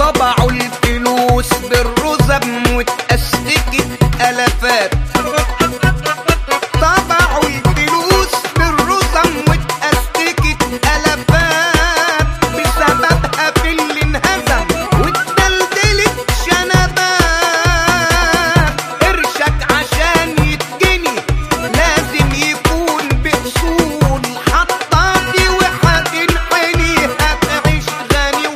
طبعوا الفلوس بالرزم واتأسلكت ألفات طبعوا الفلوس بالرزم واتأسلكت ألفات بسببها في اللي انهزم واتدلدلت شنبات قرشك عشان يتجني لازم يكون بأصول حطاتي وهتنحني هتعيش غني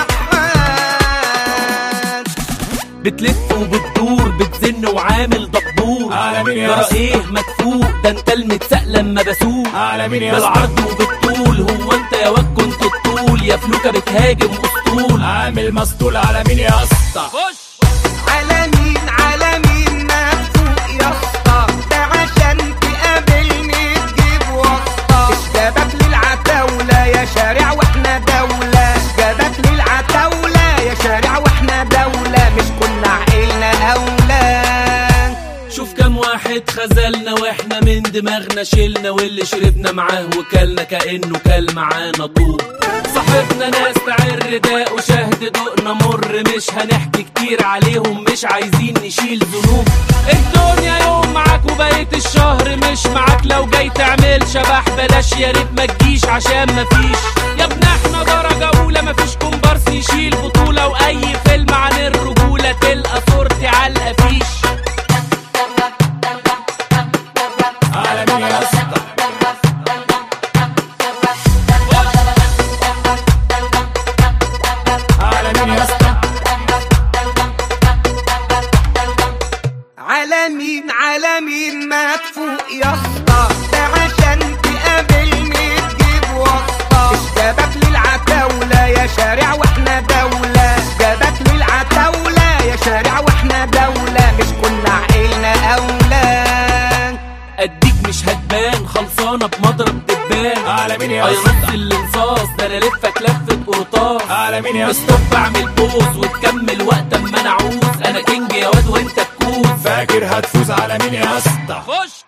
وشحات بتلف وبتدور بتزن وعامل دبور على مين يا ترى اسطى؟ ايه مدفوق ده انت المتساق لما بسوق على مين يا اسطى؟ بالعرض وبالطول هو انت يا واد كنت الطول يا فلوكه بتهاجم اسطول عامل مسطول على مين يا اسطى خش على مين على مين ما فوق يا اسطى ده عشان تقابلني تجيب واسطة اشجابك للعتاولة يا شارع واحنا دولة اشجابك للعتاولة يا شارع واحنا دولة مش كنا عقلنا أولى شوف كم واحد خذلنا واحنا من دماغنا شلنا واللي شربنا معاه وكلنا كأنه كل معانا طوب صاحبنا ناس تعر داء وشهد دقنا مر مش هنحكي كتير عليهم مش عايزين نشيل ذنوب الدنيا يوم معاك وبقيت الشهر مش معاك لو جاي تعمل شبح بلاش يا ريت ما تجيش عشان مفيش يا ابن احنا درجة أولى مفيش كومبارس يشيل بطولة وأي فيلم عن الرجولة تلقى صورتي على الأفيش على مين يا اسطى على مين يا اسطى على مين على مين ما تفوق يا اسطى ده عشان تقابلني تجيب واسطة اشجابك للعتاولة يا شارع واحنا دولة اشجابك للعتاولة يا شارع واحنا دولة مش كنا عقلنا أولى اديك مش هتبان خلصانه بمضرب دبان على مين يا اي اسطى نص الانصاص ده انا لفك لفه قرطاس على مين يا اسطى استوب اعمل بوز وتكمل وقت اما انا اعوز انا كينج يا واد وانت الكوز فاكر هتفوز على مين يا اسطى خش